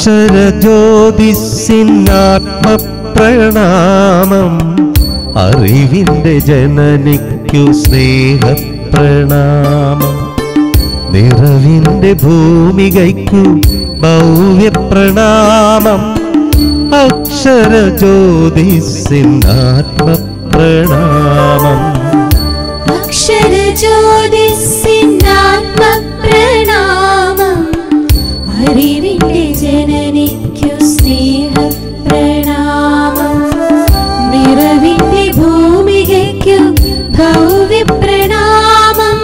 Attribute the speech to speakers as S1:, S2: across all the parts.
S1: അക്ഷരജ്യോതിസിന്നാത്മപ്രണാമം അറിവിന്റെ ജനനിക്കു സ്നേഹപ്രണാമം നിറവിന്റെ ഭൂമികയ്ക്കു ഭവ്യപ്രണാമം അക്ഷരജ്യോതിസിന്നാത്മപ്രണാമം
S2: അക്ഷരജ്യോതിസിന്നാത്മപ്രണാമം അറിവിന്റെ ജനനിക്കു സ്നേഹപ്രണാമം നിറവിന്റെ ഭൂമികയ്ക്കു ഭവ്യപ്രണാമം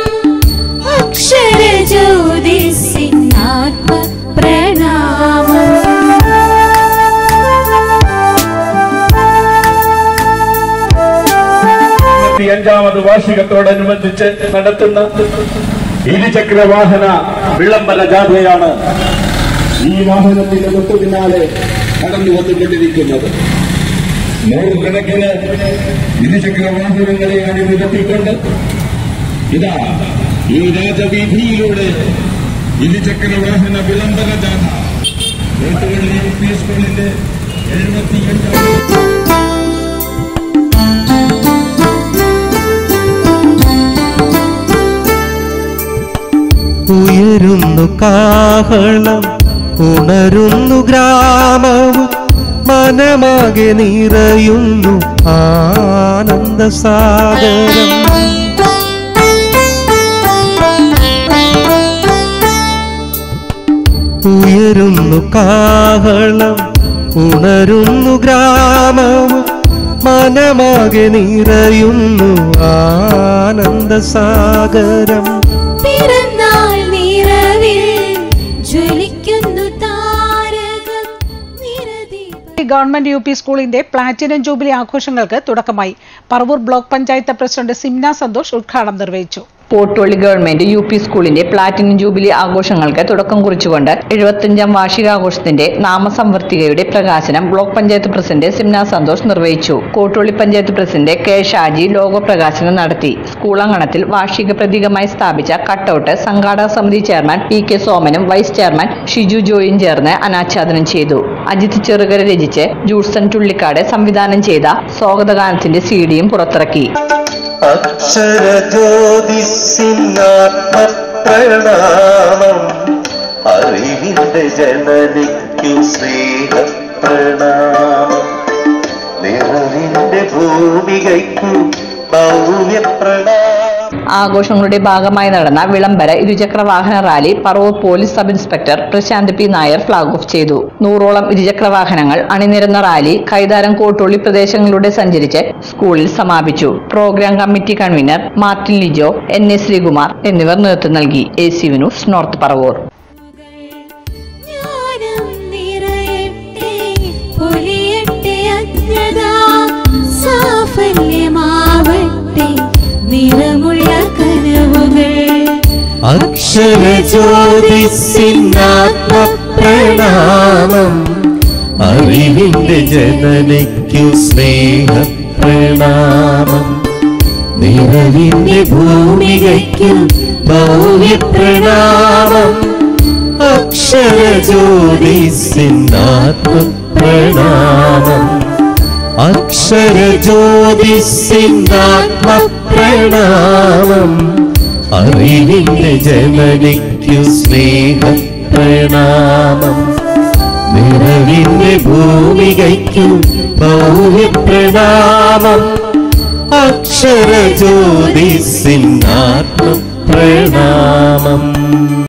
S2: അക്ഷരജ്യോതിസിന്നാത്മപ്രണാമം
S3: അഞ്ചാമത് വാർഷികത്തോടനുബന്ധിച്ച് നടത്തുന്ന ഇരുചക്ര വാഹന വിളംബര ജാഥയാണ് ഈ വാഹനത്തിന്റെ തൊട്ടു പിന്നാലെ കടന്നു വന്നുകൊണ്ടിരിക്കുന്നത് നൂറുകണക്കിന് ഇരുചക്ര വാഹനങ്ങളെ അണിനിരത്തിക്കൊണ്ട് ഇതാ ഈ രാജവീതിയിലൂടെ ഇരുചക്ര വാഹന വിളംബര ജാഥ കോട്ടുകള്ളി യു പി സ്കൂളിന്റെ എഴുപത്തിയഞ്ചാം
S1: ഉയരുന്നു കാഹളം ഉണരുന്നു ഗ്രാമവും മനമാകെ നിറയുന്നു ആനന്ദസാഗരം ഉയരുന്നു കാഹളം ഉണരുന്നു ഗ്രാമവും മനമാകെ നിറയുന്നു ആനന്ദസാഗരം
S2: പിറന്നാൾ നിറവിൽ ജ്വലിക്കുന്നു താരകം നിറദീപ
S4: ഗവൺമെന്റ് യു പി സ്കൂളിന്റെ പ്ലാറ്റിനം ജൂബിലി ആഘോഷങ്ങൾക്ക് തുടക്കമായി പറവൂർ ബ്ലോക്ക് പഞ്ചായത്ത് പ്രസിഡന്റ് സിംന സന്തോഷ് ഉദ്ഘാടനം നിർവഹിച്ചു
S5: പോട്ടോളി ഗവൺമെന്റ് യു പി സ്കൂളിന്റെ പ്ലാറ്റിനം ജൂബിലി ആഘോഷങ്ങൾക്ക് തുടക്കം കുറിച്ചുകൊണ്ട് എഴുപത്തിയഞ്ചാം വാർഷികാഘോഷത്തിന്റെ നാമസംവർത്തികയുടെ പ്രകാശനം ബ്ലോക്ക് പഞ്ചായത്ത് പ്രസിഡന്റ് സിംന സന്തോഷ് നിർവഹിച്ചു Kottoli panchayat president K Shaji logo പ്രകാശനം നടത്തി സ്കൂൾ അങ്കണത്തിൽ വാർഷിക പ്രതീകമായി സ്ഥാപിച്ച കട്ടൌട്ട് സംഘാടക സമിതി ചെയർമാൻ പി കെ സോമനും വൈസ് ചെയർമാൻ ഷിജു ജോയും ചേർന്ന് അനാച്ഛാദനം ചെയ്തു അജിത് ചെറുകര രചിച്ച് ജൂഡ്സൺ തുള്ളിക്കാട് സംവിധാനം ചെയ്ത സ്വാഗതഗാനത്തിന്റെ സിഡിയും പുറത്തിറക്കി
S1: അക്ഷരജ്യോതിസിന്നാത്മപ്രണാമം അറിവിന്റെ ജനനിക്കു സ്നേഹപ്രണാമം നിറവിന്റെ ഭൂമികയ്ക്കു ഭവ്യപ്രണാമം
S5: ആഘോഷങ്ങളുടെ ഭാഗമായി നടന്ന വിളംബര ഇരുചക്ര വാഹന rally Paravur police sub inspector Prashanth P Nair flag off ചെയ്തു നൂറോളം ഇരുചക്ര വാഹനങ്ങൾ അണിനിരന്ന റാലി കൈതാരം കോട്ടുള്ളി പ്രദേശങ്ങളിലൂടെ സഞ്ചരിച്ച് സ്കൂളിൽ സമാപിച്ചു programme committee convener Martin Lijo N S Sreekumar എന്നിവർ നേതൃത്വം നൽകി A C news north Paravur
S2: ജ്ഞാനം നിറയട്ടെ പൊലിയട്ടെ അജ്ഞത സാഫല്യമാവട്ടെ നിറമുള്ള കനവുകൾ
S1: അക്ഷരജ്യോതിസിന്നാത്മപ്രണാമം അറിവിന്റെ ജനനിക്കു സ്നേഹപ്രണാമം നിറവിന്റെ ഭൂമികയ്ക്കു ഭവ്യപ്രണാമം അക്ഷരജ്യോതിസിന്നാത്മപ്രണാമം അക്ഷരജ്യോതിസിന്നാത്മപ്രണാമം അറിവിന്റെ ജനനിക്കു സ്നേഹപ്രണാമം നിറവിന്റെ ഭൂമികയ്ക്കു ഭൗര്യപ്രണാമം അക്ഷരജ്യോതിസിന്നാത്മപ്രണാമം